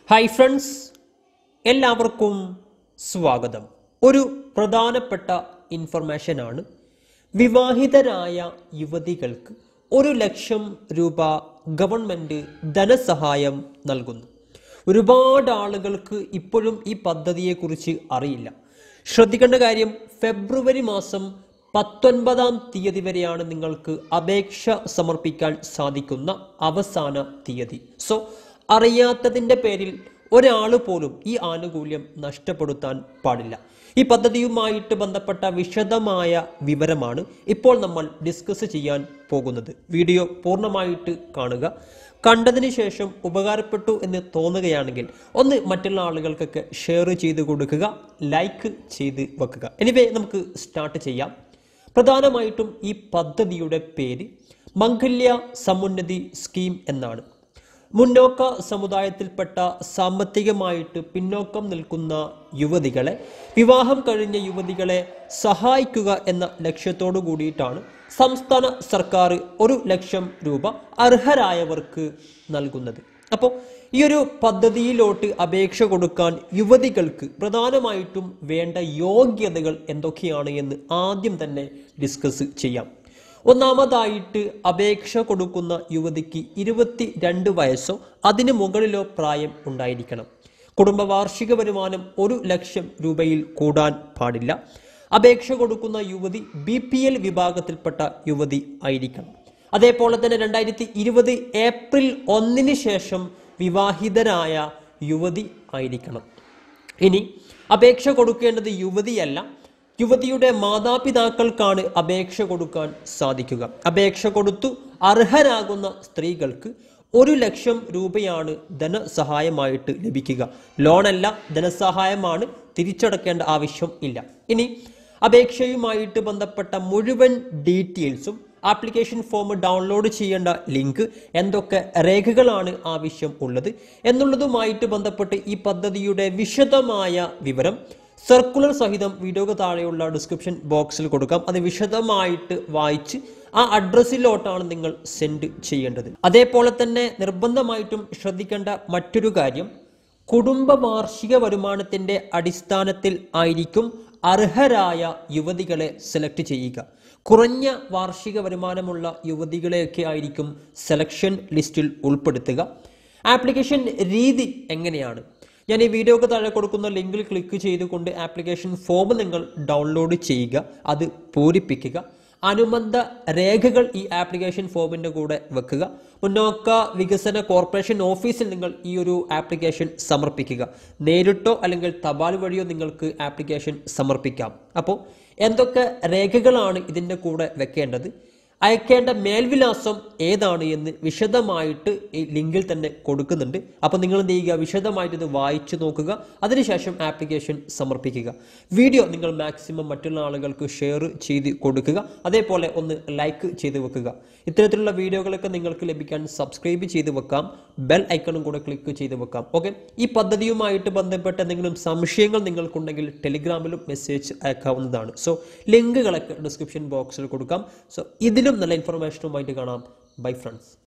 hi friends എല്ലാവർക്കും സ്വാഗതം ഒരു പ്രധാനപ്പെട്ട ഇൻഫർമേഷനാണ് വിവാഹിതരായ യുവതികൾക്ക് ഒരു ലക്ഷം രൂപ ഗവൺമെൻറ് ധനസഹായം നൽകുന്നു ഒരുപാട് ആളുകൾക്ക് ഇപ്പോഴും ഈ പദ്ധതിയെക്കുറിച്ച് അറിയില്ല ശ്രദ്ധിക്കേണ്ട കാര്യം ഫെബ്രുവരി മാസം പത്തൊൻപതാം തീയതി വരെയാണ് നിങ്ങൾക്ക് അപേക്ഷ സമർപ്പിക്കാൻ സാധിക്കുന്ന അവസാന തീയതി സോ അറിയാത്തതിൻ്റെ പേരിൽ ഒരാൾ പോലും ഈ ആനുകൂല്യം നഷ്ടപ്പെടുത്താൻ പാടില്ല ഈ പദ്ധതിയുമായിട്ട് ബന്ധപ്പെട്ട വിശദമായ വിവരമാണ് ഇപ്പോൾ നമ്മൾ ഡിസ്കസ് ചെയ്യാൻ പോകുന്നത് വീഡിയോ പൂർണ്ണമായിട്ട് കാണുക കണ്ടതിന് ശേഷം ഉപകാരപ്പെട്ടു എന്ന് തോന്നുകയാണെങ്കിൽ ഒന്ന് മറ്റുള്ള ആളുകൾക്കൊക്കെ ഷെയർ ചെയ്ത് കൊടുക്കുക ലൈക്ക് ചെയ്ത് വെക്കുക എനിവേ നമുക്ക് സ്റ്റാർട്ട് ചെയ്യാം പ്രധാനമായിട്ടും ഈ പദ്ധതിയുടെ പേര് മംഗല്യ സമുന്നതി സ്കീം എന്നാണ് മുന്നോക്ക സമുദായത്തിൽപ്പെട്ട സാമ്പത്തികമായിട്ട് പിന്നോക്കം നിൽക്കുന്ന യുവതികളെ വിവാഹം കഴിഞ്ഞ യുവതികളെ സഹായിക്കുക എന്ന ലക്ഷ്യത്തോടു കൂടിയിട്ടാണ് സംസ്ഥാന സർക്കാർ ഒരു ലക്ഷം രൂപ അർഹരായവർക്ക് നൽകുന്നത് അപ്പോൾ ഈ ഒരു പദ്ധതിയിലോട്ട് അപേക്ഷ കൊടുക്കാൻ യുവതികൾക്ക് പ്രധാനമായിട്ടും വേണ്ട യോഗ്യതകൾ എന്തൊക്കെയാണ് എന്ന് ആദ്യം തന്നെ ഡിസ്കസ് ചെയ്യാം ഒന്നാമതായിട്ട് അപേക്ഷ കൊടുക്കുന്ന യുവതിക്ക് ഇരുപത്തി രണ്ട് വയസ്സോ അതിന് മുകളിലോ പ്രായം ഉണ്ടായിരിക്കണം കുടുംബ വാർഷിക വരുമാനം ഒരു ലക്ഷം രൂപയിൽ കൂടാൻ പാടില്ല അപേക്ഷ കൊടുക്കുന്ന യുവതി ബി പി എൽ വിഭാഗത്തിൽപ്പെട്ട യുവതി ആയിരിക്കണം അതേപോലെ തന്നെ രണ്ടായിരത്തി ഇരുപത് ഏപ്രിൽ ഒന്നിന് ശേഷം വിവാഹിതരായ യുവതി ആയിരിക്കണം ഇനി അപേക്ഷ കൊടുക്കേണ്ടത് യുവതിയല്ല യുവതിയുടെ മാതാപിതാക്കൾക്കാണ് അപേക്ഷ കൊടുക്കാൻ സാധിക്കുക അപേക്ഷ കൊടുത്തു അർഹരാകുന്ന സ്ത്രീകൾക്ക് ഒരു ലക്ഷം രൂപയാണ് ധനസഹായമായിട്ട് ലഭിക്കുക ലോണല്ല ധനസഹായമാണ് തിരിച്ചടക്കേണ്ട ആവശ്യം ഇല്ല ഇനി അപേക്ഷയുമായിട്ട് ബന്ധപ്പെട്ട മുഴുവൻ ഡീറ്റെയിൽസും ആപ്ലിക്കേഷൻ ഫോം ഡൗൺലോഡ് ചെയ്യേണ്ട ലിങ്ക് എന്തൊക്കെ രേഖകളാണ് ആവശ്യം ഉള്ളത് എന്നുള്ളതുമായിട്ട് ബന്ധപ്പെട്ട് ഈ പദ്ധതിയുടെ വിശദമായ വിവരം സർക്കുലർ സഹിതം വീഡിയോക്ക് താഴെയുള്ള ഡിസ്ക്രിപ്ഷൻ ബോക്സിൽ കൊടുക്കാം അത് വിശദമായിട്ട് വായിച്ച് ആ അഡ്രസ്സിലോട്ടാണ് നിങ്ങൾ സെൻഡ് ചെയ്യേണ്ടത് അതേപോലെ തന്നെ നിർബന്ധമായിട്ടും ശ്രദ്ധിക്കേണ്ട മറ്റൊരു കാര്യം കുടുംബ വാർഷിക വരുമാനത്തിന്റെ അടിസ്ഥാനത്തിൽ ആയിരിക്കും അർഹരായ യുവതികളെ സെലക്ട് ചെയ്യുക കുറഞ്ഞ വാർഷിക വരുമാനമുള്ള യുവതികളെയൊക്കെ ആയിരിക്കും സെലക്ഷൻ ലിസ്റ്റിൽ ഉൾപ്പെടുത്തുക ആപ്ലിക്കേഷൻ രീതി എങ്ങനെയാണ് ഞാൻ ഈ വീഡിയോക്ക് താഴെ കൊടുക്കുന്ന ലിങ്കിൽ ക്ലിക്ക് ചെയ്തുകൊണ്ട് ആപ്ലിക്കേഷൻ ഫോം നിങ്ങൾ ഡൗൺലോഡ് ചെയ്യുക അത് പൂരിപ്പിക്കുക അനുബന്ധ രേഖകൾ ഈ ആപ്ലിക്കേഷൻ ഫോമിൻ്റെ കൂടെ വെക്കുക മുന്നോക്ക വികസന കോർപ്പറേഷൻ ഓഫീസിൽ നിങ്ങൾ ഈ ഒരു ആപ്ലിക്കേഷൻ സമർപ്പിക്കുക നേരിട്ടോ അല്ലെങ്കിൽ തപാൽ വഴിയോ നിങ്ങൾക്ക് ആപ്ലിക്കേഷൻ സമർപ്പിക്കാം അപ്പോൾ എന്തൊക്കെ രേഖകളാണ് ഇതിൻ്റെ കൂടെ വെക്കേണ്ടത് അയക്കേണ്ട മേൽവിലാസം ഏതാണ് എന്ന് വിശദമായിട്ട് ഈ ലിങ്കിൽ തന്നെ കൊടുക്കുന്നുണ്ട് അപ്പോൾ നിങ്ങൾ എന്ത് ചെയ്യുക വിശദമായിട്ട് ഇത് വായിച്ചു നോക്കുക അതിനുശേഷം ആപ്ലിക്കേഷൻ സമർപ്പിക്കുക വീഡിയോ നിങ്ങൾ മാക്സിമം മറ്റുള്ള ആളുകൾക്ക് ഷെയർ ചെയ്ത് കൊടുക്കുക അതേപോലെ ഒന്ന് ലൈക്ക് ചെയ്ത് വെക്കുക ഇത്തരത്തിലുള്ള വീഡിയോകളൊക്കെ നിങ്ങൾക്ക് ലഭിക്കാൻ സബ്സ്ക്രൈബ് ചെയ്ത് വെക്കാം ബെൽ ഐക്കണും കൂടെ ക്ലിക്ക് ചെയ്ത് വെക്കാം ഓക്കെ ഈ പദ്ധതിയുമായിട്ട് ബന്ധപ്പെട്ട എന്തെങ്കിലും സംശയങ്ങൾ നിങ്ങൾക്കുണ്ടെങ്കിൽ ടെലിഗ്രാമിലും മെസ്സേജ് അയക്കാവുന്നതാണ് സോ ലിങ്കുകളൊക്കെ ഡിസ്ക്രിപ്ഷൻ ബോക്സിൽ കൊടുക്കാം സോ ഇതിലും നല്ല ഇൻഫർമേഷനുമായിട്ട് കാണാം ബൈ ഫ്രണ്ട്സ്